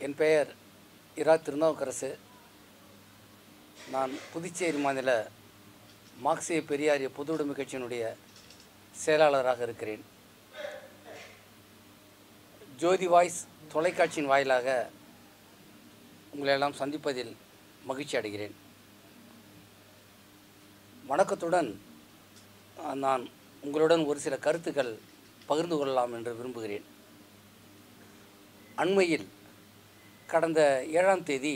என் பெயர் இரா திருநாவுக்கரசு நான் புதுச்சேரி மாநில மார்க்சிய பெரியாரிய பொது உடைமை கட்சியினுடைய செயலாளராக இருக்கிறேன் ஜோதி வாய்ஸ் தொலைக்காட்சியின் வாயிலாக உங்களை எல்லாம் சந்திப்பதில் மகிழ்ச்சி அடைகிறேன் வணக்கத்துடன் அஹ், நான் உங்களுடன் ஒரு சில கருத்துக்கள் பகிர்ந்து கொள்ளலாம் என்று விரும்புகிறேன் அண்மையில் கடந்த ஏழாம் தேதி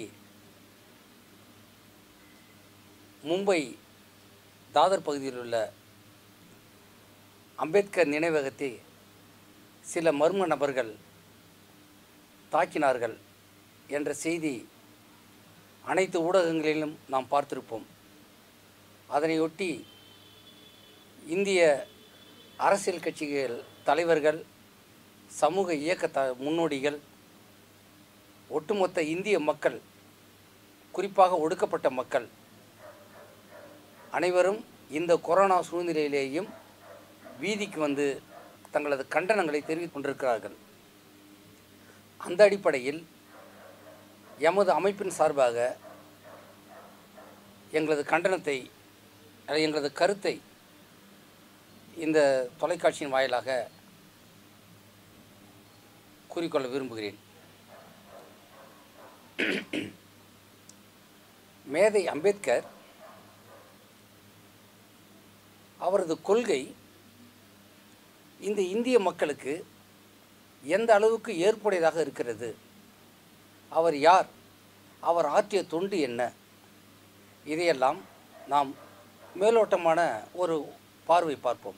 மும்பை தாதர் பகுதியில் உள்ள அம்பேத்கர் நினைவகத்தை சில மர்ம நபர்கள் தாக்கினார்கள் என்ற செய்தி அனைத்து ஊடகங்களிலும் நாம் பார்த்திருப்போம் அதனையொட்டி இந்திய அரசியல் கட்சிகள் தலைவர்கள் சமூக இயக்க த முன்னோடிகள் ஒட்டுமொத்த இந்திய மக்கள் குறிப்பாக ஒடுக்கப்பட்ட மக்கள் அனைவரும் இந்த கொரோனா சூழ்நிலையிலேயும் வீதிக்கு வந்து தங்களது கண்டனங்களை தெரிவித்துக் கொண்டிருக்கிறார்கள் அந்த அடிப்படையில் எமது அமைப்பின் சார்பாக எங்களது கண்டனத்தை அல்லது எங்களது கருத்தை இந்த தொலைக்காட்சியின் வாயிலாக கூறிக்கொள்ள விரும்புகிறேன் மேதை அம்பேத்கர் அவரது கொள்கை இந்த இந்திய மக்களுக்கு எந்த அளவுக்கு ஏற்புடையதாக இருக்கிறது அவர் யார் அவர் ஆற்றிய தொண்டு என்ன இதையெல்லாம் நாம் மேலோட்டமான ஒரு பார்வை பார்ப்போம்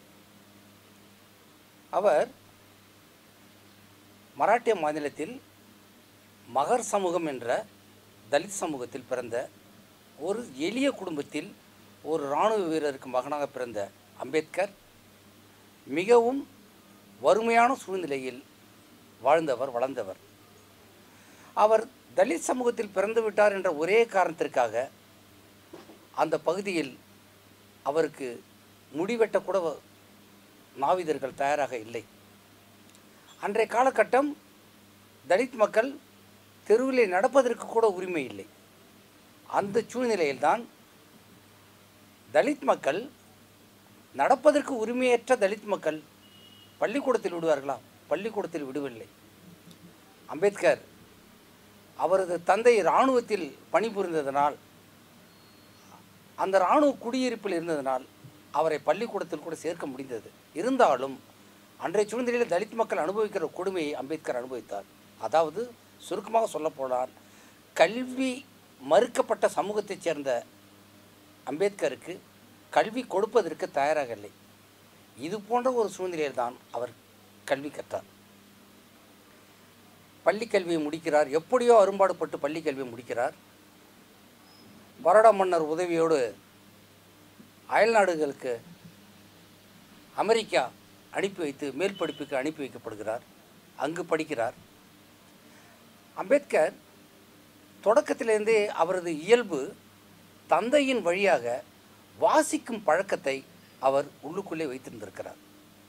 அவர் மராட்டிய மாநிலத்தில் மகர் சமூகம் என்ற தலித் சமூகத்தில் பிறந்த ஒரு எளிய குடும்பத்தில் ஒரு இராணுவ வீரருக்கு மகனாக பிறந்த அம்பேத்கர் மிகவும் வறுமையான சூழ்நிலையில் வாழ்ந்தவர் வளர்ந்தவர் அவர் தலித் சமூகத்தில் பிறந்து விட்டார் என்ற ஒரே காரணத்திற்காக அந்த பகுதியில் அவருக்கு முடிவெட்டக்கூட நாவிதர்கள் தயாராக இல்லை அன்றைய காலகட்டம் தலித் மக்கள் தெருவிலே நடப்பதற்கு கூட உரிமை இல்லை அந்த சூழ்நிலையில்தான் தலித் மக்கள் நடப்பதற்கு உரிமையற்ற தலித் மக்கள் பள்ளிக்கூடத்தில் விடுவார்களா பள்ளிக்கூடத்தில் விடுவில்லை அம்பேத்கர் அவரது தந்தை இராணுவத்தில் பணிபுரிந்ததனால் அந்த இராணுவ குடியிருப்பில் இருந்ததனால் அவரை பள்ளிக்கூடத்தில் கூட சேர்க்க முடிந்தது இருந்தாலும் அன்றைய சூழ்நிலையில் தலித் மக்கள் அனுபவிக்கிற கொடுமையை அம்பேத்கர் அனுபவித்தார் அதாவது சுருக்கமாக சொல்லப்போனால் கல்வி மறுக்கப்பட்ட சமூகத்தைச் சேர்ந்த அம்பேத்கருக்கு கல்வி கொடுப்பதற்கு தயாராக இல்லை இது போன்ற ஒரு சூழ்நிலையில் தான் அவர் கல்வி கற்றார் பள்ளி கல்வியை முடிக்கிறார் எப்படியோ அரும்பாடுபட்டு பள்ளி கல்வியை முடிக்கிறார் பரோடா மன்னர் உதவியோடு அயல்நாடுகளுக்கு அமெரிக்கா அனுப்பி வைத்து மேல் படிப்புக்கு அனுப்பி வைக்கப்படுகிறார் அங்கு படிக்கிறார் அம்பேத்கர் தொடக்கத்திலிருந்தே அவரது இயல்பு தந்தையின் வழியாக வாசிக்கும் பழக்கத்தை அவர் உள்ளுக்குள்ளே வைத்திருந்திருக்கிறார்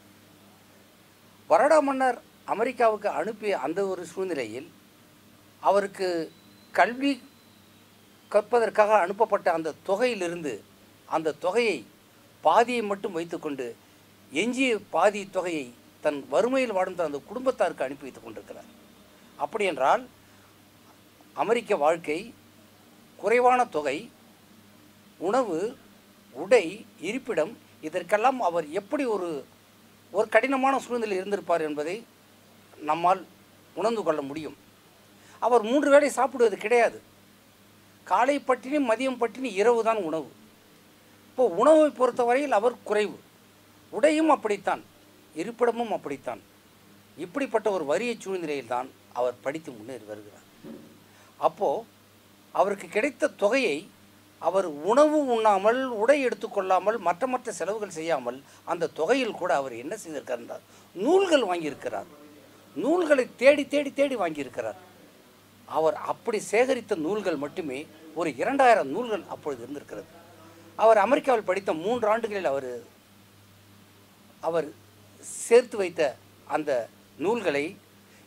பரோடா மன்னர் அமெரிக்காவுக்கு அனுப்பிய அந்த ஒரு சூழ்நிலையில் அவருக்கு கல்வி கற்பதற்காக அனுப்பப்பட்ட அந்த தொகையிலிருந்து அந்த தொகையை பாதியை மட்டும் வைத்துக்கொண்டு எஞ்சிய பாதி தொகையை தன் வறுமையில் வாழ்ந்த அந்த குடும்பத்தாருக்கு அனுப்பி வைத்துக் கொண்டிருக்கிறார் அப்படி என்றால் அமெரிக்க வாழ்க்கை குறைவான தொகை உணவு உடை இருப்பிடம் இதற்கெல்லாம் அவர் எப்படி ஒரு ஒரு கடினமான சூழ்நிலையில் இருந்திருப்பார் என்பதை நம்மால் உணர்ந்து கொள்ள முடியும் அவர் மூன்று வேளை சாப்பிடுவது கிடையாது காலை பட்டினி மதியம் பட்டினி இரவு தான் உணவு இப்போ உணவை பொறுத்தவரையில் அவர் குறைவு உடையும் அப்படித்தான் இருப்பிடமும் அப்படித்தான் இப்படிப்பட்ட ஒரு வறிய சூழ்நிலையில் தான் அவர் படித்து முன்னேறி வருகிறார் அப்போது அவருக்கு கிடைத்த தொகையை அவர் உணவு உண்ணாமல் உடை எடுத்துக்கொள்ளாமல் மற்ற மற்ற செலவுகள் செய்யாமல் அந்த தொகையில் கூட அவர் என்ன செய்திருக்கார் என்றால் நூல்கள் வாங்கியிருக்கிறார் நூல்களை தேடி தேடி தேடி வாங்கியிருக்கிறார் அவர் அப்படி சேகரித்த நூல்கள் மட்டுமே ஒரு இரண்டாயிரம் நூல்கள் அப்பொழுது இருந்திருக்கிறது அவர் அமெரிக்காவில் படித்த மூன்று ஆண்டுகளில் அவர் அவர் சேர்த்து வைத்த அந்த நூல்களை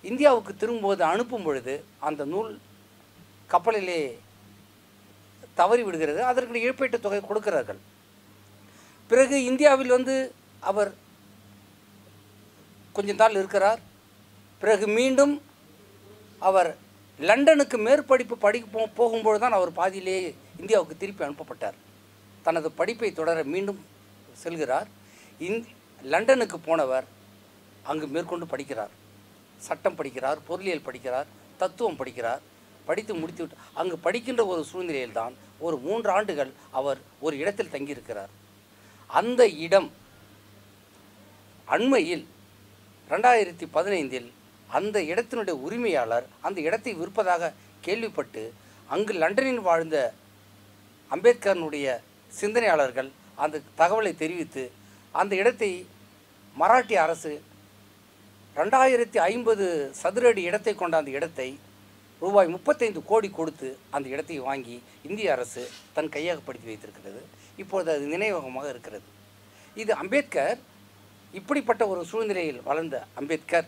இந்தியாவுக்கு திரும்பும்போது அனுப்பும் பொழுது அந்த நூல் கப்பலிலே தவறி விடுகிறது அதற்கு இழப்பீட்டுத் தொகை கொடுக்கிறார்கள் பிறகு இந்தியாவில் வந்து அவர் கொஞ்ச நாள் இருக்கிறார் பிறகு மீண்டும் அவர் லண்டனுக்கு மேற்படிப்பு படிக்க போ போகும்பொழுது தான் அவர் பாதியிலேயே இந்தியாவுக்கு திருப்பி அனுப்பப்பட்டார் தனது படிப்பை தொடர மீண்டும் செல்கிறார் இந் லண்டனுக்கு போனவர் அங்கு மேற்கொண்டு படிக்கிறார் சட்டம் படிக்கிறார் பொருளியல் படிக்கிறார் தத்துவம் படிக்கிறார் படித்து முடித்துவிட்டு அங்கு படிக்கின்ற ஒரு சூழ்நிலையில்தான் ஒரு மூன்று ஆண்டுகள் அவர் ஒரு இடத்தில் தங்கியிருக்கிறார் அந்த இடம் அண்மையில் ரெண்டாயிரத்தி பதினைந்தில் அந்த இடத்தினுடைய உரிமையாளர் அந்த இடத்தை விற்பதாக கேள்விப்பட்டு அங்கு லண்டனில் வாழ்ந்த அம்பேத்கரனுடைய சிந்தனையாளர்கள் அந்த தகவலை தெரிவித்து அந்த இடத்தை மராட்டிய அரசு ரெண்டாயிரத்தி ஐம்பது சதுர அடி இடத்தை கொண்ட அந்த இடத்தை ரூபாய் முப்பத்தைந்து கோடி கொடுத்து அந்த இடத்தை வாங்கி இந்திய அரசு தன் கையகப்படுத்தி வைத்திருக்கிறது இப்பொழுது அது நினைவகமாக இருக்கிறது இது அம்பேத்கர் இப்படிப்பட்ட ஒரு சூழ்நிலையில் வளர்ந்த அம்பேத்கர்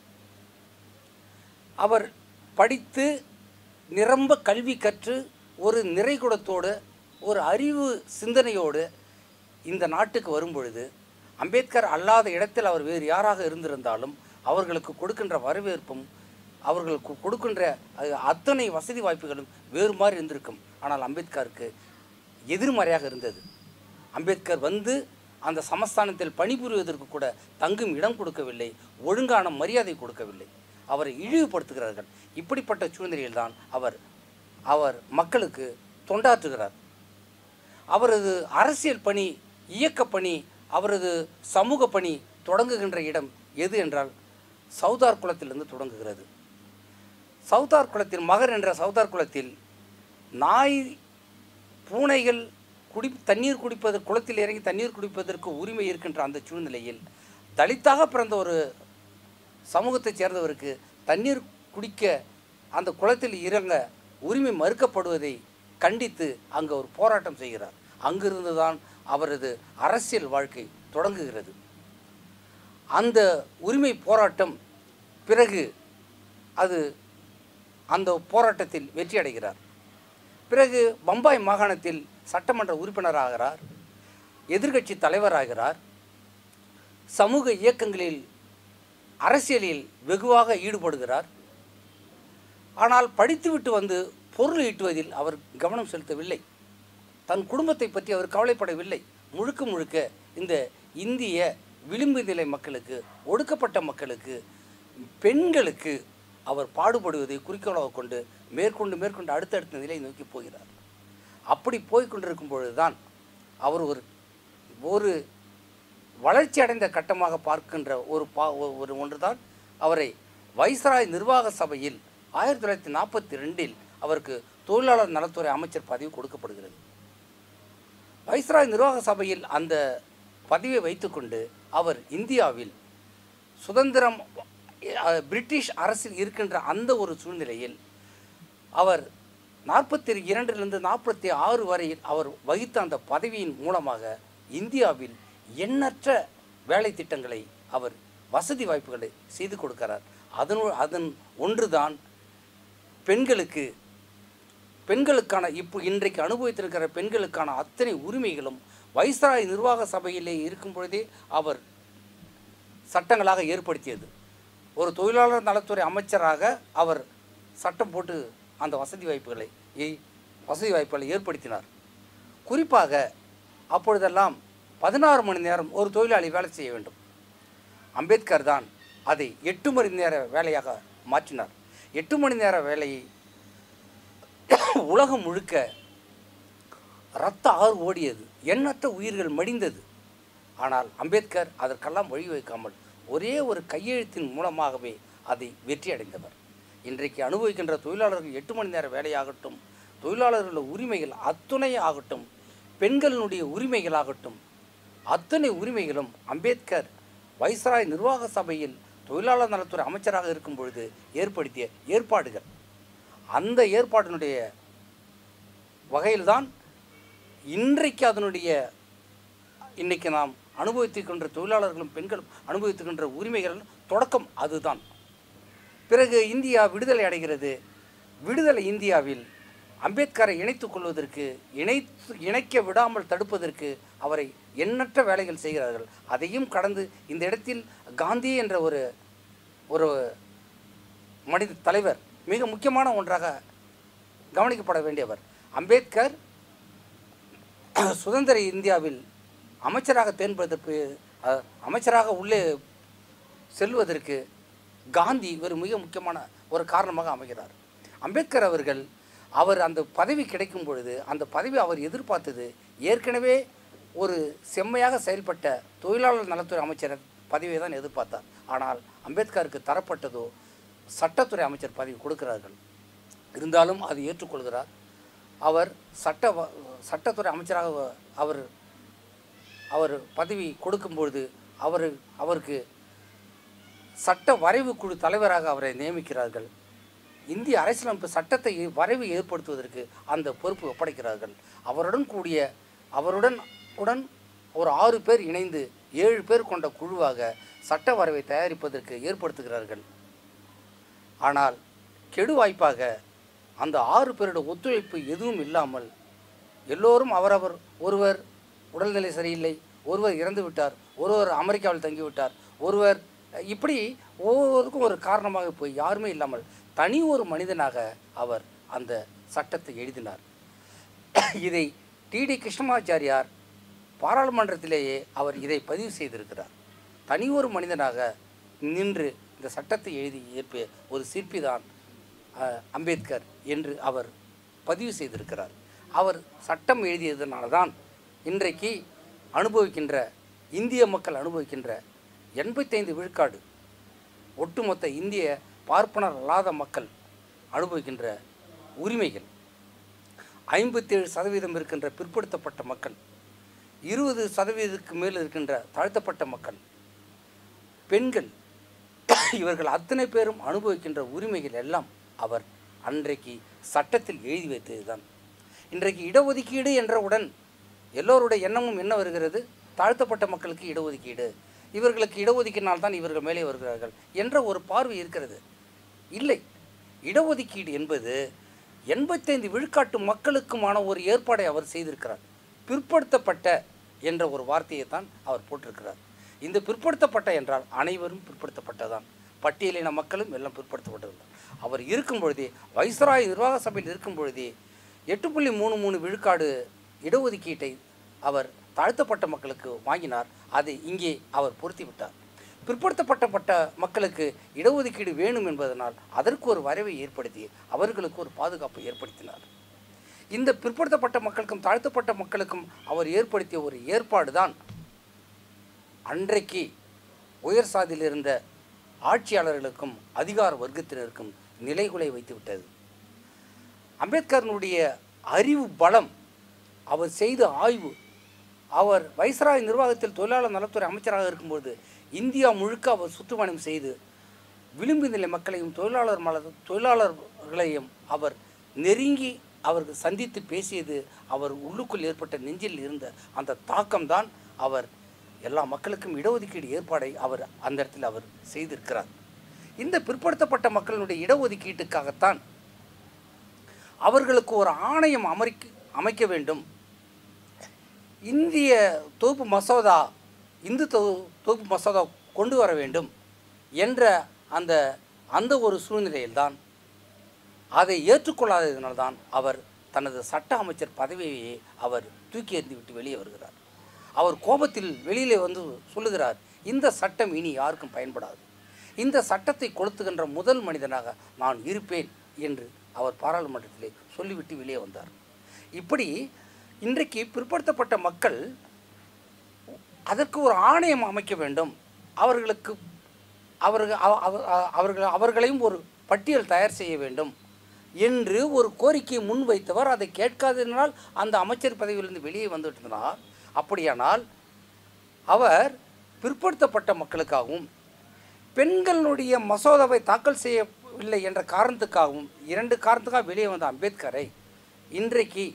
அவர் படித்து நிரம்ப கல்வி கற்று ஒரு நிறைகுடத்தோடு ஒரு அறிவு சிந்தனையோடு இந்த நாட்டுக்கு வரும்பொழுது அம்பேத்கர் அல்லாத இடத்தில் அவர் வேறு யாராக இருந்திருந்தாலும் அவர்களுக்கு கொடுக்கின்ற வரவேற்பும் அவர்களுக்கு கொடுக்கின்ற அஹ், அத்தனை வசதி வாய்ப்புகளும் வேறு மாதிரி இருந்திருக்கும் ஆனால் அம்பேத்கருக்கு எதிர்மறையாக இருந்தது அம்பேத்கர் வந்து அந்த சமஸ்தானத்தில் பணிபுரிவதற்கு கூட தங்கும் இடம் கொடுக்கவில்லை ஒழுங்கான மரியாதை கொடுக்கவில்லை அவரை இழிவுபடுத்துகிறார்கள் இப்படிப்பட்ட சூழ்நிலையில்தான் அவர் அவர் மக்களுக்கு தொண்டாற்றுகிறார் அவரது அரசியல் பணி இயக்க பணி அவரது சமூக பணி தொடங்குகின்ற இடம் எது என்றால் சவுதார் குளத்திலிருந்து தொடங்குகிறது சவுதார் குளத்தில் மகர் என்ற சவுதார் குளத்தில் நாய் பூனைகள் குடி தண்ணீர் குடிப்பது குளத்தில் இறங்கி தண்ணீர் குடிப்பதற்கு உரிமை இருக்கின்ற அந்த சூழ்நிலையில் தலித்தாக பிறந்த ஒரு சமூகத்தைச் சேர்ந்தவருக்கு தண்ணீர் குடிக்க அந்த குளத்தில் இறங்க உரிமை மறுக்கப்படுவதை கண்டித்து அங்கு ஒரு போராட்டம் செய்கிறார் அங்கிருந்து தான் அவரது அரசியல் வாழ்க்கை தொடங்குகிறது அந்த உரிமை போராட்டம் பிறகு அது அந்த போராட்டத்தில் வெற்றி அடைகிறார் பிறகு பம்பாய் மாகாணத்தில் சட்டமன்ற உறுப்பினராகிறார் எதிர்க்கட்சி தலைவராகிறார் சமூக இயக்கங்களில் அரசியலில் வெகுவாக ஈடுபடுகிறார் ஆனால் படித்துவிட்டு வந்து பொருள் ஈட்டுவதில் அவர் கவனம் செலுத்தவில்லை தன் குடும்பத்தை பற்றி அவர் கவலைப்படவில்லை முழுக்க முழுக்க இந்த இந்திய விளிம்பு நிலை மக்களுக்கு ஒடுக்கப்பட்ட மக்களுக்கு பெண்களுக்கு அவர் பாடுபடுவதை குறிக்கோளாக கொண்டு மேற்கொண்டு மேற்கொண்டு அடுத்தடுத்த நிலையை நோக்கி போகிறார் அப்படி போய் கொண்டிருக்கும் பொழுதுதான் அவர் ஒரு ஒரு வளர்ச்சி அடைந்த கட்டமாக பார்க்கின்ற ஒரு பா ஒ- ஒரு ஒன்றுதான் அவரை வைஸ்ராய் நிர்வாக சபையில் ஆயிரத்தி தொள்ளாயிரத்தி நாற்பத்தி ரெண்டில் அவருக்கு தொழிலாளர் நலத்துறை அமைச்சர் பதவி கொடுக்கப்படுகிறது வைஸ்ராய் நிர்வாக சபையில் அந்த பதவியை வைத்துக்கொண்டு அவர் இந்தியாவில் சுதந்திரம் அஹ், பிரிட்டிஷ் அரசில் இருக்கின்ற அந்த ஒரு சூழ்நிலையில் அவர் நாற்பத்தி இரண்டிலிருந்து நாற்பத்தி ஆறு வரையில் அவர் வகித்த அந்த பதவியின் மூலமாக இந்தியாவில் எண்ணற்ற வேலை திட்டங்களை அவர் வசதி வாய்ப்புகளை செய்து கொடுக்கிறார் அதனு அதன் ஒன்றுதான் பெண்களுக்கு பெண்களுக்கான இப்போ இன்றைக்கு அனுபவித்திருக்கிற பெண்களுக்கான அத்தனை உரிமைகளும் வைஸ்ராய் நிர்வாக சபையிலே இருக்கும் பொழுதே அவர் சட்டங்களாக ஏற்படுத்தியது ஒரு தொழிலாளர் நலத்துறை அமைச்சராக அவர் சட்டம் போட்டு அந்த வசதி வாய்ப்புகளை ஏ- வசதி வாய்ப்புகளை ஏற்படுத்தினார் குறிப்பாக அப்பொழுதெல்லாம் பதினாறு மணி நேரம் ஒரு தொழிலாளி வேலை செய்ய வேண்டும் அம்பேத்கர் தான் அதை எட்டு மணி நேர வேலையாக மாற்றினார் எட்டு மணி நேர வேலையை உலகம் முழுக்க இரத்த ஆறு ஓடியது எண்ணற்ற உயிர்கள் மடிந்தது ஆனால் அம்பேத்கர் அதற்கெல்லாம் வழிவகுக்காமல் ஒரே ஒரு கையெழுத்தின் மூலமாகவே அதை வெற்றி அடைந்தவர் இன்றைக்கு அனுபவிக்கின்ற தொழிலாளர்கள் எட்டு மணி நேர வேலையாகட்டும் தொழிலாளர்கள் உரிமைகள் அத்துணை ஆகட்டும் பெண்களினுடைய உரிமைகளாகட்டும் அத்தனை உரிமைகளும் அம்பேத்கர் வைஸ்ராய் நிர்வாக சபையில் தொழிலாளர் நலத்துறை அமைச்சராக இருக்கும் பொழுது ஏற்படுத்திய ஏற்பாடுகள் அந்த ஏற்பாட்டினுடைய வகையில்தான் இன்றைக்கு அதனுடைய இன்னைக்கு நாம் அனுபவித்துக்கின்ற தொழிலாளர்களும் பெண்களும் அனுபவித்துக்கின்ற உரிமைகள் தொடக்கம் அதுதான் பிறகு இந்தியா விடுதலை அடைகிறது விடுதலை இந்தியாவில் அம்பேத்கரை இணைத்துக் கொள்வதற்கு இணைத்து இணைக்க விடாமல் தடுப்பதற்கு அவரை எண்ணற்ற வேலைகள் செய்கிறார்கள் அதையும் கடந்து இந்த இடத்தில் காந்தி என்ற ஒரு ஒரு மனித தலைவர் மிக முக்கியமான ஒன்றாக கவனிக்கப்பட வேண்டியவர் அம்பேத்கர் சுதந்திர இந்தியாவில் அமைச்சராக தேர்ந்தெடுப்பதற்கு அஹ், அமைச்சராக உள்ளே செல்வதற்கு காந்தி ஒரு மிக முக்கியமான ஒரு காரணமாக அமைகிறார் அம்பேத்கர் அவர்கள் அவர் அந்த பதவி கிடைக்கும் பொழுது அந்த பதவி அவர் எதிர்பார்த்தது ஏற்கனவே ஒரு செம்மையாக செயல்பட்ட தொழிலாளர் நலத்துறை அமைச்சர் பதவியை தான் எதிர்பார்த்தார் ஆனால் அம்பேத்கருக்கு தரப்பட்டதோ சட்டத்துறை அமைச்சர் பதவி கொடுக்கிறார்கள் இருந்தாலும் அதை ஏற்றுக்கொள்கிறார் அவர் சட்ட வ- சட்டத்துறை அமைச்சராக வ- அவர் அவர் பதவி கொடுக்கும்பொழுது அவர் அவருக்கு சட்ட வரைவு குழு தலைவராக அவரை நியமிக்கிறார்கள் இந்திய அரசியலமைப்பு சட்டத்தை வரைவு ஏற்படுத்துவதற்கு அந்த பொறுப்பு ஒப்படைக்கிறார்கள் அவருடன் கூடிய அவருடன் உடன் ஒரு ஆறு பேர் இணைந்து ஏழு பேர் கொண்ட குழுவாக சட்ட வரைவை தயாரிப்பதற்கு ஏற்படுத்துகிறார்கள் ஆனால் கெடு வாய்ப்பாக அந்த ஆறு பேரோட ஒத்துழைப்பு எதுவும் இல்லாமல் எல்லோரும் அவரவர் ஒருவர் உடல்நிலை சரியில்லை ஒருவர் இறந்து விட்டார் ஒருவர் அமெரிக்காவில் தங்கிவிட்டார் ஒருவர் இப்படி ஒவ்வொருவருக்கும் ஒரு காரணமாக போய் யாருமே இல்லாமல் தனி ஒரு மனிதனாக அவர் அந்த சட்டத்தை எழுதினார் இதை டிடி கிருஷ்ணமாச்சாரியார் பாராளுமன்றத்திலேயே அவர் இதை பதிவு செய்திருக்கிறார் தனி ஒரு மனிதனாக நின்று இந்த சட்டத்தை எழுதி ஏற்பிய ஒரு சிற்பி தான் அம்பேத்கர் என்று அவர் பதிவு செய்திருக்கிறார் அவர் சட்டம் எழுதியதனால தான் இன்றைக்கு அனுபவிக்கின்ற இந்திய மக்கள் அனுபவிக்கின்ற எண்பத்தைந்து விழுக்காடு ஒட்டுமொத்த இந்திய பார்ப்பனர் அல்லாத மக்கள் அனுபவிக்கின்ற உரிமைகள் ஐம்பத்தேழு சதவீதம் இருக்கின்ற பிற்படுத்தப்பட்ட மக்கள் இருபது சதவீதத்துக்கு மேல் இருக்கின்ற தாழ்த்தப்பட்ட மக்கள் பெண்கள் இவர்கள் அத்தனை பேரும் அனுபவிக்கின்ற உரிமைகள் எல்லாம் அவர் அன்றைக்கு சட்டத்தில் எழுதி வைத்ததுதான் இன்றைக்கு இடஒதுக்கீடு என்றவுடன் எல்லோருடைய எண்ணமும் என்ன வருகிறது தாழ்த்தப்பட்ட மக்களுக்கு இடஒதுக்கீடு இவர்களுக்கு இடஒதுக்கினால் தான் இவர்கள் மேலே வருகிறார்கள் என்ற ஒரு பார்வை இருக்கிறது இல்லை இடஒதுக்கீடு என்பது எண்பத்தைந்து விழுக்காட்டு மக்களுக்குமான ஒரு ஏற்பாடை அவர் செய்திருக்கிறார் பிற்படுத்தப்பட்ட என்ற ஒரு வார்த்தையை தான் அவர் போட்டிருக்கிறார் இந்த பிற்படுத்தப்பட்ட என்றால் அனைவரும் பிற்படுத்தப்பட்டதான் பட்டியலின மக்களும் எல்லாம் பிற்படுத்தப்பட்டது அவர் இருக்கும் பொழுதே வைஸ்ராய் நிர்வாக சபையில் இருக்கும் பொழுதே எட்டு புள்ளி மூணு மூணு விழுக்காடு இடஒதுக்கீட்டை அவர் தாழ்த்தப்பட்ட மக்களுக்கு வாங்கினார் அதை இங்கே அவர் பொருத்தி விட்டார் பிற்படுத்தப்பட்டப்பட்ட மக்களுக்கு இடஒதுக்கீடு வேணும் என்பதனால் அதற்கு ஒரு வரைவை ஏற்படுத்தி அவர்களுக்கு ஒரு பாதுகாப்பை ஏற்படுத்தினார் இந்த பிற்படுத்தப்பட்ட மக்களுக்கும் தாழ்த்தப்பட்ட மக்களுக்கும் அவர் ஏற்படுத்திய ஒரு ஏற்பாடு தான் அன்றைக்கு உயர் சாதியில் இருந்த ஆட்சியாளர்களுக்கும் அதிகார வர்க்கத்தினருக்கும் நிலைகுலை வைத்து விட்டது அம்பேத்கரனுடைய அறிவு பலம் அவர் செய்த ஆய்வு அவர் வைஸ்ராய் நிர்வாகத்தில் தொழிலாளர் நலத்துறை அமைச்சராக இருக்கும்போது இந்தியா முழுக்க அவர் சுற்றுப்பயணம் செய்து விளிம்பு நிலை மக்களையும் தொழிலாளர் மல தொழிலாளர்களையும் அவர் நெருங்கி அவர்கள் சந்தித்து பேசியது அவர் உள்ளுக்குள் ஏற்பட்ட நெஞ்சில் இருந்த அந்த தாக்கம்தான் அவர் எல்லா மக்களுக்கும் இடஒதுக்கீடு ஏற்பாடை அவர் அந்த இடத்தில் அவர் செய்திருக்கிறார் இந்த பிற்படுத்தப்பட்ட மக்களுடைய இடஒதுக்கீட்டுக்காகத்தான் அவர்களுக்கு ஒரு ஆணையம் அமைக்க அமைக்க வேண்டும் இந்திய தொகுப்பு மசோதா இந்து தொ தொகுப்பு மசோதா கொண்டு வர வேண்டும் என்ற அந்த அந்த ஒரு சூழ்நிலையில்தான் அதை ஏற்றுக்கொள்ளாததினால்தான் அவர் தனது சட்ட அமைச்சர் பதவியை அவர் தூக்கி எறிந்து விட்டு வெளியே வருகிறார் அவர் கோபத்தில் வெளியிலே வந்து சொல்லுகிறார் இந்த சட்டம் இனி யாருக்கும் பயன்படாது இந்த சட்டத்தை கொளுத்துகின்ற முதல் மனிதனாக நான் இருப்பேன் என்று அவர் பாராளுமன்றத்திலே சொல்லிவிட்டு வெளியே வந்தார் இப்படி இன்றைக்கு பிற்படுத்தப்பட்ட மக்கள் அதற்கு ஒரு ஆணையம் அமைக்க வேண்டும் அவர்களுக்கு அவர்கள் அவ- அவ- அவர்கள் அவர்களையும் ஒரு பட்டியல் தயார் செய்ய வேண்டும் என்று ஒரு கோரிக்கையை முன்வைத்தவர் அதை கேட்காததினால் அந்த அமைச்சர் பதவியிலிருந்து வெளியே வந்துவிட்டார் அப்படியானால் அவர் பிற்படுத்தப்பட்ட மக்களுக்காகவும் பெண்களுடைய மசோதாவை தாக்கல் செய்யவில்லை என்ற காரணத்துக்காகவும் இரண்டு காரணத்துக்காக வெளியே வந்த அம்பேத்கரை இன்றைக்கு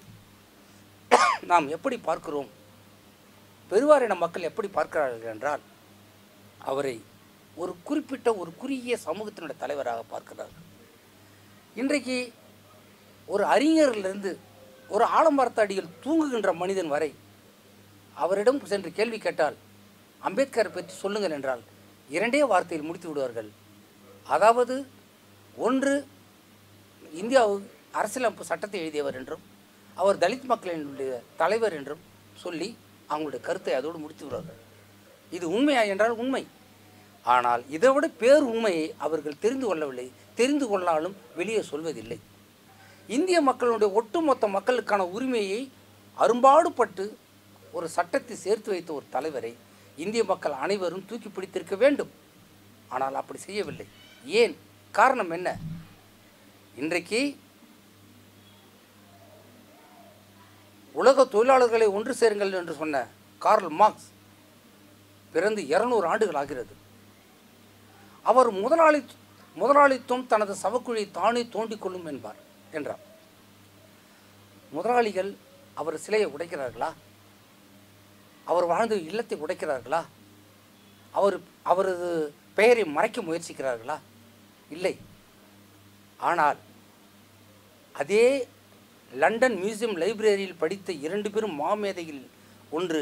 நாம் எப்படி பார்க்கிறோம் பெருவாரின மக்கள் எப்படி பார்க்கிறார்கள் என்றால் அவரை ஒரு குறிப்பிட்ட ஒரு குறுகிய சமூகத்தினுடைய தலைவராக பார்க்கிறார்கள் இன்றைக்கு ஒரு அறிஞரிலிருந்து ஒரு ஆலமரத்த அடியில் தூங்குகின்ற மனிதன் வரை அவரிடம் சென்று கேள்வி கேட்டால் அம்பேத்கரை பற்றி சொல்லுங்கள் என்றால் இரண்டே வார்த்தையில் முடித்து விடுவார்கள் அதாவது ஒன்று இந்தியாவு அரசியலமைப்பு சட்டத்தை எழுதியவர் என்றும் அவர் தலித் மக்களினுடைய தலைவர் என்றும் சொல்லி அவங்களுடைய கருத்தை அதோடு முடித்து விடுவார்கள் இது உண்மையா என்றால் உண்மை ஆனால் இதைவிட பேர் உண்மையை அவர்கள் தெரிந்து கொள்ளவில்லை தெரிந்து கொள்ளாலும் வெளியே சொல்வதில்லை இந்திய மக்களுடைய ஒட்டுமொத்த மக்களுக்கான உரிமையை அரும்பாடுபட்டு ஒரு சட்டத்தை சேர்த்து வைத்த ஒரு தலைவரை இந்திய மக்கள் அனைவரும் தூக்கி பிடித்திருக்க வேண்டும் ஆனால் அப்படி செய்யவில்லை ஏன் காரணம் என்ன இன்றைக்கு உலக தொழிலாளர்களை ஒன்று சேருங்கள் என்று சொன்ன கார்ல் மார்க்ஸ் பிறந்து இருநூறு ஆண்டுகள் ஆகிறது அவர் முதலாளி முதலாளித்துவம் தனது சவக்குழியை தானே தோண்டிக் கொள்ளும் என்பார் என்றார் முதலாளிகள் அவர் சிலையை உடைக்கிறார்களா அவர் வாழ்ந்த இல்லத்தை உடைக்கிறார்களா அவர் அவரது பெயரை மறைக்க முயற்சிக்கிறார்களா இல்லை ஆனால் அதே லண்டன் மியூசியம் லைப்ரரியில் படித்த இரண்டு பேரும் மாமேதையில் ஒன்று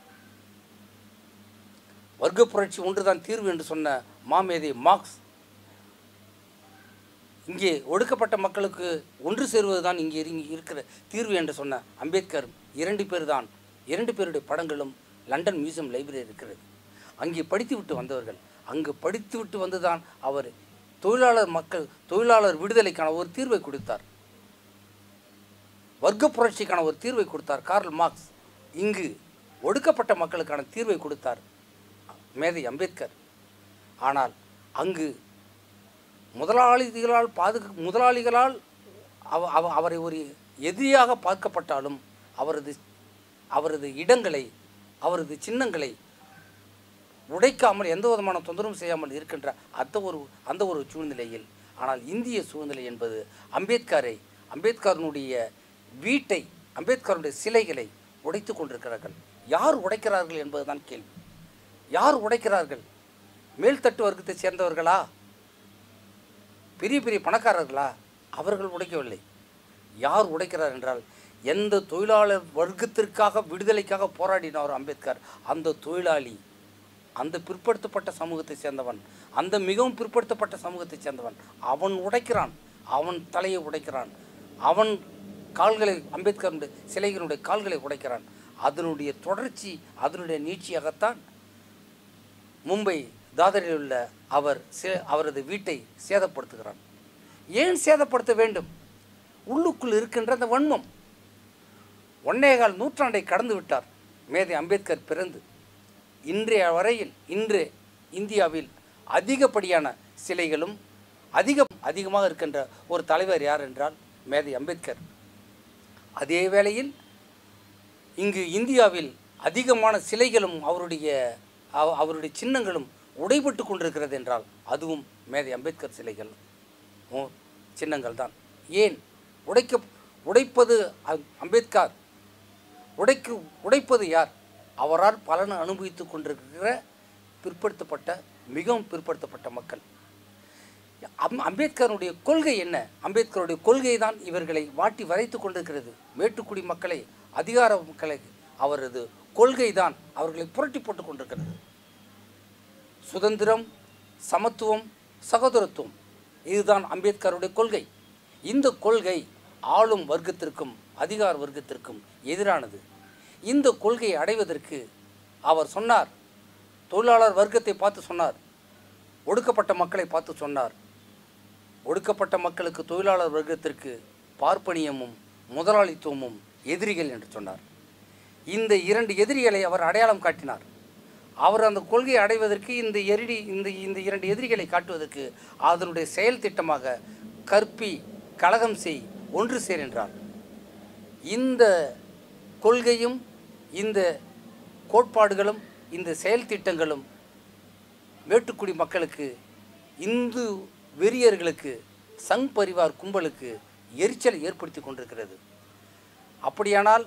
வர்க்க புரட்சி ஒன்றுதான் தீர்வு என்று சொன்ன மாமேதை மார்க்ஸ் இங்கே ஒடுக்கப்பட்ட மக்களுக்கு ஒன்று சேருவது தான் இங்கே இரு- இருக்கிற தீர்வு என்று சொன்ன அம்பேத்கர் இரண்டு பேர் தான் இரண்டு பேருடைய படங்களும் லண்டன் மியூசியம் லைப்ரரி இருக்கிறது அங்கே படித்து விட்டு வந்தவர்கள் அங்கு படித்து விட்டு வந்து தான் அவர் தொழிலாளர் மக்கள் தொழிலாளர் விடுதலைக்கான ஒரு தீர்வை கொடுத்தார் வர்க்க புரட்சிக்கான ஒரு தீர்வை கொடுத்தார் கார்ல் மார்க்ஸ் இங்கு ஒடுக்கப்பட்ட மக்களுக்கான தீர்வை கொடுத்தார் மேதை அம்பேத்கர் ஆனால் அங்கு முதலாளிகளால் பாதுகா முதலாளிகளால் அவ அவ- அவரை ஒரு எதிரியாக பார்க்கப்பட்டாலும் அவரது அவரது இடங்களை அவரது சின்னங்களை உடைக்காமல் எந்த விதமான தொந்தரவும் செய்யாமல் இருக்கின்ற அந்த ஒரு அந்த ஒரு சூழ்நிலையில் ஆனால் இந்திய சூழ்நிலை என்பது அம்பேத்கரை அம்பேத்கரனுடைய வீட்டை அம்பேத்கருடைய சிலைகளை உடைத்து கொண்டிருக்கிறார்கள் யார் உடைக்கிறார்கள் என்பதுதான் கேள்வி யார் உடைக்கிறார்கள் மேல்தட்டு வர்க்கத்தை சேர்ந்தவர்களா பெரிய பெரிய பணக்காரர்களா அவர்கள் உடைக்கவில்லை யார் உடைக்கிறார் என்றால் எந்த தொழிலாளர் வர்க்கத்திற்காக விடுதலைக்காக போராடினார் அம்பேத்கர் அந்த தொழிலாளி அந்த பிற்படுத்தப்பட்ட சமூகத்தை சேர்ந்தவன் அந்த மிகவும் பிற்படுத்தப்பட்ட சமூகத்தை சேர்ந்தவன் அவன் உடைக்கிறான் அவன் தலையை உடைக்கிறான் அவன் கால்களை அம்பேத்கருடைய சிலைகளுடைய கால்களை உடைக்கிறான் அதனுடைய தொடர்ச்சி அதனுடைய நீட்சியாகத்தான் மும்பை தாதரில் உள்ள அவர் சே- அவரது வீட்டை சேதப்படுத்துகிறான் ஏன் சேதப்படுத்த வேண்டும் உள்ளுக்குள் இருக்கின்ற அந்த வன்மம் ஒன்னேகால் நூற்றாண்டை கடந்து விட்டார் மேதை அம்பேத்கர் பிறந்து இன்றைய வரையில் இன்று இந்தியாவில் அதிகப்படியான சிலைகளும் அதிகம் அதிகமாக இருக்கின்ற ஒரு தலைவர் யார் என்றால் மேதை அம்பேத்கர் அதே வேளையில் இங்கு இந்தியாவில் அதிகமான சிலைகளும் அவருடைய அவ- அவருடைய சின்னங்களும் உடைபட்டு கொண்டிருக்கிறது என்றால் அதுவும் மேதை அம்பேத்கர் சிலைகள் ஓ, சின்னங்கள் தான் ஏன் உடைக்க உடைப்பது அ- அம்பேத்கர் உடைக்கு உடைப்பது யார் அவரால் பலன் அனுபவித்து கொண்டிருக்கிற பிற்படுத்தப்பட்ட மிகவும் பிற்படுத்தப்பட்ட மக்கள் அம் அம்பேத்கருடைய கொள்கை என்ன அம்பேத்கருடைய கொள்கை தான் இவர்களை வாட்டி வரைத்து கொண்டிருக்கிறது மேட்டுக்குடி மக்களை அதிகார மக்களை அவரது கொள்கை தான் அவர்களை புரட்டி போட்டு கொண்டிருக்கிறது சுதந்திரம் சமத்துவம் சகோதரத்துவம் இதுதான் அம்பேத்கருடைய கொள்கை இந்த கொள்கை ஆளும் வர்க்கத்திற்கும் அதிகார வர்க்கத்திற்கும் எதிரானது இந்த கொள்கையை அடைவதற்கு அவர் சொன்னார் தொழிலாளர் வர்க்கத்தை பார்த்து சொன்னார் ஒடுக்கப்பட்ட மக்களை பார்த்து சொன்னார் ஒடுக்கப்பட்ட மக்களுக்கு தொழிலாளர் வர்க்கத்திற்கு பார்ப்பனியமும் முதலாளித்துவமும் எதிரிகள் என்று சொன்னார் இந்த இரண்டு எதிரிகளை அவர் அடையாளம் காட்டினார் அவர் அந்த கொள்கையை அடைவதற்கு இந்த எரிடி இந்த இந்த இரண்டு எதிரிகளை காட்டுவதற்கு அதனுடைய செயல் திட்டமாக கற்பி கலகம் செய் ஒன்று சேர் என்றார் இந்த கொள்கையும் இந்த கோட்பாடுகளும் இந்த செயல் திட்டங்களும் மேட்டுக்குடி மக்களுக்கு இந்து வெறியர்களுக்கு சங் பரிவார் கும்பலுக்கு எரிச்சலை ஏற்படுத்தி கொண்டிருக்கிறது அப்படியானால்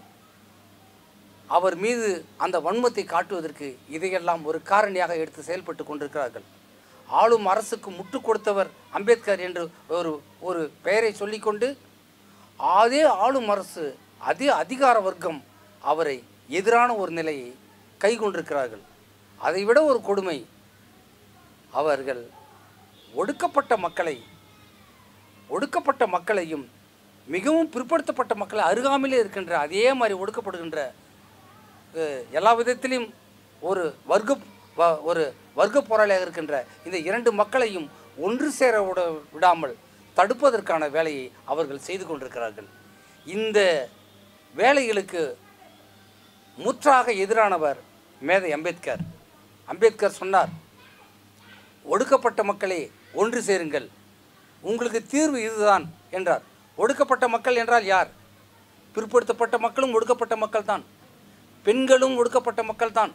அவர் மீது அந்த வன்மத்தை காட்டுவதற்கு இதையெல்லாம் ஒரு காரணியாக எடுத்து செயல்பட்டு கொண்டிருக்கிறார்கள் ஆளும் அரசுக்கு முட்டு கொடுத்தவர் அம்பேத்கர் என்று ஒரு ஒரு பெயரை சொல்லிக்கொண்டு அதே ஆளும் அரசு அதே அதிகார வர்க்கம் அவரை எதிரான ஒரு நிலையை கைக்கொண்டிருக்கிறார்கள் அதைவிட ஒரு கொடுமை அவர்கள் ஒடுக்கப்பட்ட மக்களை ஒடுக்கப்பட்ட மக்களையும் மிகவும் பிற்படுத்தப்பட்ட மக்களை அருகாமையிலே இருக்கின்ற அதே மாதிரி ஒடுக்கப்படுகின்ற அஹ், எல்லா விதத்திலும் ஒரு வர்க்க வ- ஒரு வர்க்க போராளியாக இருக்கின்ற இந்த இரண்டு மக்களையும் ஒன்று சேர விட விடாமல் தடுப்பதற்கான வேலையை அவர்கள் செய்து கொண்டிருக்கிறார்கள் இந்த வேலைகளுக்கு முற்றாக எதிரானவர் மேதை அம்பேத்கர் அம்பேத்கர் சொன்னார் ஒடுக்கப்பட்ட மக்களே ஒன்று சேருங்கள் உங்களுக்கு தீர்வு இதுதான் என்றார் ஒடுக்கப்பட்ட மக்கள் என்றால் யார் பிற்படுத்தப்பட்ட மக்களும் ஒடுக்கப்பட்ட மக்கள் தான் பெண்களும் ஒடுக்கப்பட்ட மக்கள் தான்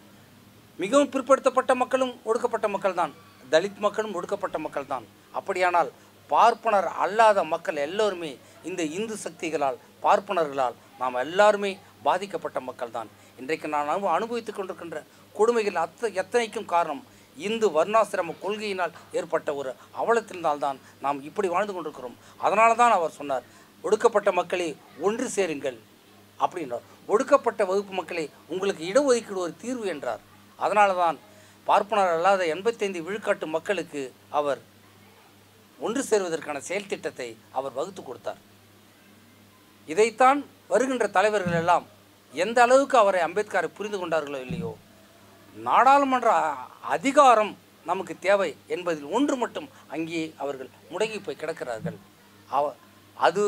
மிகவும் பிற்படுத்தப்பட்ட மக்களும் ஒடுக்கப்பட்ட மக்கள் தான் தலித் மக்களும் ஒடுக்கப்பட்ட மக்கள் தான் அப்படியானால் பார்ப்பனர் அல்லாத மக்கள் எல்லோருமே இந்த இந்து சக்திகளால் பார்ப்பனர்களால் நாம் எல்லாருமே பாதிக்கப்பட்ட மக்கள் தான் இன்றைக்கு நான் அனு அனுபவித்துக் கொண்டிருக்கின்ற கொடுமைகள் அத்த எத்தனைக்கும் காரணம் இந்து வர்ணாசிரம கொள்கையினால் ஏற்பட்ட ஒரு அவலத்தினால்தான் நாம் இப்படி வாழ்ந்து கொண்டிருக்கிறோம் அதனால தான் அவர் சொன்னார் ஒடுக்கப்பட்ட மக்களே ஒன்று சேருங்கள் அப்படின்றார் ஒடுக்கப்பட்ட வகுப்பு மக்களே உங்களுக்கு இடஒதுக்கீடு ஒரு தீர்வு என்றார் அதனால தான் பார்ப்பனர் அல்லாத எண்பத்தைந்து விழுக்காட்டு மக்களுக்கு அவர் ஒன்று சேருவதற்கான செயல் திட்டத்தை அவர் வகுத்து கொடுத்தார் இதைத்தான் வருகின்ற தலைவர்கள் எல்லாம் எந்த அளவுக்கு அவரை அம்பேத்கரை புரிந்து கொண்டார்களோ இல்லையோ நாடாளுமன்ற அ- அதிகாரம் நமக்கு தேவை என்பதில் ஒன்று மட்டும் அங்கே அவர்கள் முடங்கி போய் கிடக்கிறார்கள் அவ அது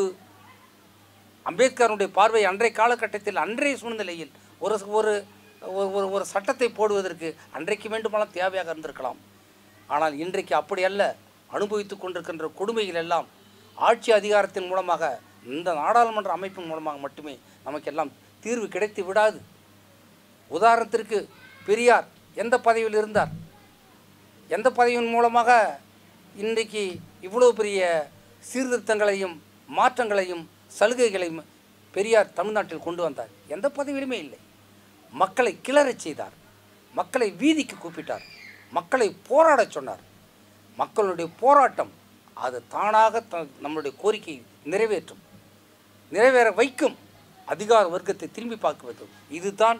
அம்பேத்கருடைய பார்வை அன்றைய காலகட்டத்தில் அன்றைய சூழ்நிலையில் ஒரு ஒரு ஒரு- ஒரு ஒரு சட்டத்தை போடுவதற்கு அன்றைக்கு வேண்டுமானால் தேவையாக இருந்திருக்கலாம் ஆனால் இன்றைக்கு அப்படி அல்ல அனுபவித்துக் கொண்டிருக்கின்ற கொடுமைகள் எல்லாம் ஆட்சி அதிகாரத்தின் மூலமாக இந்த நாடாளுமன்ற அமைப்பின் மூலமாக மட்டுமே நமக்கெல்லாம் தீர்வு கிடைத்து விடாது உதாரணத்திற்கு பெரியார் எந்த பதவியில் இருந்தார் எந்த பதவியின் மூலமாக இன்றைக்கு இவ்வளவு பெரிய சீர்திருத்தங்களையும் மாற்றங்களையும் சலுகைகளையும் பெரியார் தமிழ்நாட்டில் கொண்டு வந்தார் எந்த பதவியிலுமே இல்லை மக்களை கிளறச் செய்தார் மக்களை வீதிக்கு கூப்பிட்டார் மக்களை போராடச் சொன்னார் மக்களுடைய போராட்டம் அது தானாக த நம்மளுடைய கோரிக்கையை நிறைவேற்றும் நிறைவேற வைக்கும் அதிகார வர்க்கத்தை திரும்பி பார்க்குவது இதுதான்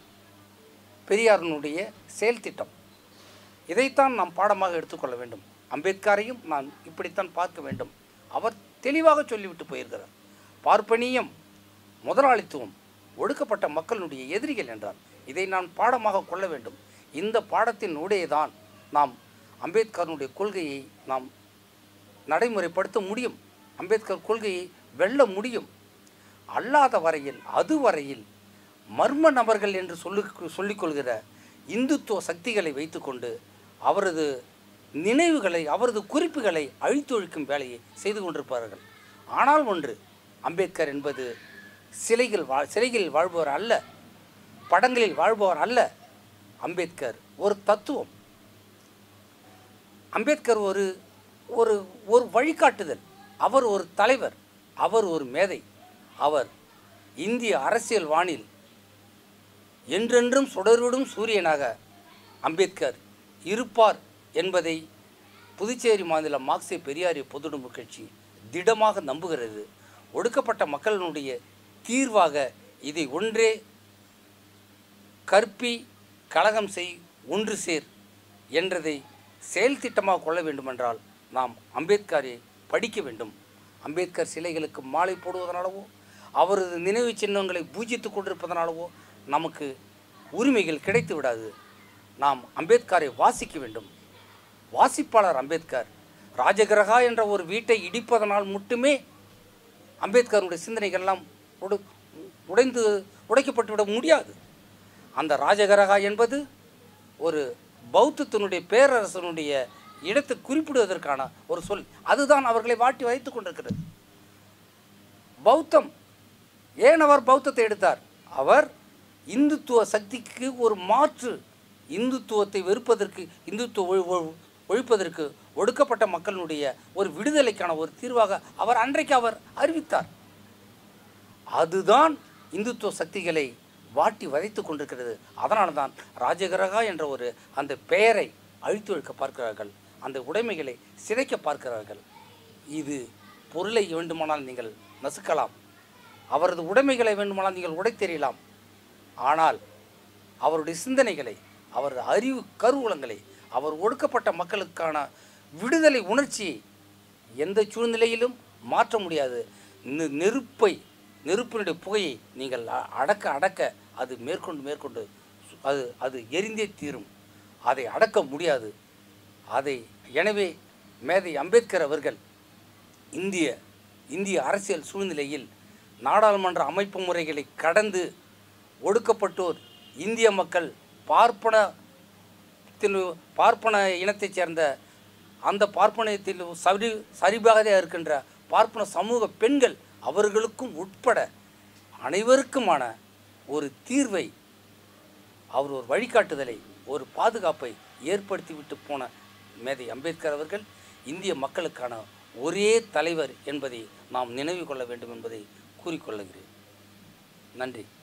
பெரியாரினுடைய செயல் திட்டம் இதைத்தான் நாம் பாடமாக எடுத்துக்கொள்ள வேண்டும் அம்பேத்கரையும் நான் இப்படித்தான் பார்க்க வேண்டும் அவர் தெளிவாக சொல்லிவிட்டு போயிருக்கிறார் பார்ப்பனியம் முதலாளித்துவம் ஒடுக்கப்பட்ட மக்களுடைய எதிரிகள் என்றார் இதை நான் பாடமாக கொள்ள வேண்டும் இந்த பாடத்தின் தான் நாம் அம்பேத்கருடைய கொள்கையை நாம் நடைமுறைப்படுத்த முடியும் அம்பேத்கர் கொள்கையை வெல்ல முடியும் அல்லாத வரையில் அதுவரையில் மர்ம நபர்கள் என்று சொல்லி சொல்லிக்கொள்கிற இந்துத்துவ சக்திகளை வைத்துக்கொண்டு அவரது நினைவுகளை அவரது குறிப்புகளை அழித்தொழிக்கும் வேலையை செய்து கொண்டிருப்பார்கள் ஆனால் ஒன்று அம்பேத்கர் என்பது சிலைகள் வா சிலைகளில் வாழ்பவர் அல்ல படங்களில் வாழ்பவர் அல்ல அம்பேத்கர் ஒரு தத்துவம் அம்பேத்கர் ஒரு ஒரு ஒரு வழிகாட்டுதல் அவர் ஒரு தலைவர் அவர் ஒரு மேதை அவர் இந்திய அரசியல் வானில் என்றென்றும் சுடர்விடும் சூரியனாக அம்பேத்கர் இருப்பார் என்பதை புதுச்சேரி மாநில மார்க்சிய பெரியாரிய பொதுடும்பு கட்சி திடமாக நம்புகிறது ஒடுக்கப்பட்ட மக்களினுடைய தீர்வாக இதை ஒன்றே கற்பி கலகம் செய் ஒன்று சேர் என்றதை செயல் திட்டமாக கொள்ள வேண்டுமென்றால் நாம் அம்பேத்கரை படிக்க வேண்டும் அம்பேத்கர் சிலைகளுக்கு மாலை போடுவதனாலவோ அவரது நினைவு சின்னங்களை பூஜித்து கொண்டிருப்பதனாலவோ நமக்கு உரிமைகள் கிடைத்து விடாது நாம் அம்பேத்கரை வாசிக்க வேண்டும் வாசிப்பாளர் அம்பேத்கர் ராஜகிரகா என்ற ஒரு வீட்டை இடிப்பதனால் மட்டுமே அம்பேத்கருடைய சிந்தனைகள்லாம் உடு உடைந்து உடைக்கப்பட்டு விட முடியாது அந்த ராஜகரகா என்பது ஒரு பௌத்தத்தினுடைய பேரரசனுடைய இடத்தை குறிப்பிடுவதற்கான ஒரு சொல் அதுதான் அவர்களை வாட்டி வைத்துக் கொண்டிருக்கிறது பௌத்தம் ஏன் அவர் பௌத்தத்தை எடுத்தார் அவர் இந்துத்துவ சக்திக்கு ஒரு மாற்று இந்துத்துவத்தை வெறுப்பதற்கு இந்துத்துவ ஒழி- ஒழி- ஒழிப்பதற்கு ஒடுக்கப்பட்ட மக்களினுடைய ஒரு விடுதலைக்கான ஒரு தீர்வாக அவர் அன்றைக்கு அவர் அறிவித்தார் அதுதான் இந்துத்துவ சக்திகளை வாட்டி வதைத்து கொண்டிருக்கிறது அதனால தான் ராஜகிரகா என்ற ஒரு அந்த பெயரை அழித்தொழிக்க பார்க்கிறார்கள் அந்த உடைமைகளை சிதைக்க பார்க்கிறார்கள் இது பொருளை வேண்டுமானால் நீங்கள் நசுக்கலாம் அவரது உடைமைகளை வேண்டுமானால் நீங்கள் உடைத்தெறியலாம் ஆனால் அவருடைய சிந்தனைகளை அவரது அறிவு கருவூலங்களை அவர் ஒடுக்கப்பட்ட மக்களுக்கான விடுதலை உணர்ச்சியை எந்த சூழ்நிலையிலும் மாற்ற முடியாது நெ- நெருப்பை நெருப்பினுடைய புகையை நீங்கள் அ- அடக்க அடக்க அது மேற்கொண்டு மேற்கொண்டு சு- அது அது எரிந்தே தீரும் அதை அடக்க முடியாது அதை எனவே மேதை அம்பேத்கர் அவர்கள் இந்திய இந்திய அரசியல் சூழ்நிலையில் நாடாளுமன்ற அமைப்பு முறைகளை கடந்து ஒடுக்கப்பட்டோர் இந்திய மக்கள் பார்ப்பனத்தில் பார்ப்பன இனத்தைச் சேர்ந்த அந்த பார்ப்பனத்தில் சரி சரிபாகதே இருக்கின்ற பார்ப்பன சமூக பெண்கள் அவர்களுக்கும் உட்பட அனைவருக்குமான ஒரு தீர்வை அவர் ஒரு வழிகாட்டுதலை ஒரு பாதுகாப்பை ஏற்படுத்திவிட்டு போன மேதை அம்பேத்கர் அவர்கள் இந்திய மக்களுக்கான ஒரே தலைவர் என்பதை நாம் நினைவு கொள்ள வேண்டும் என்பதை கூறிக்கொள்ளுகிறேன் நன்றி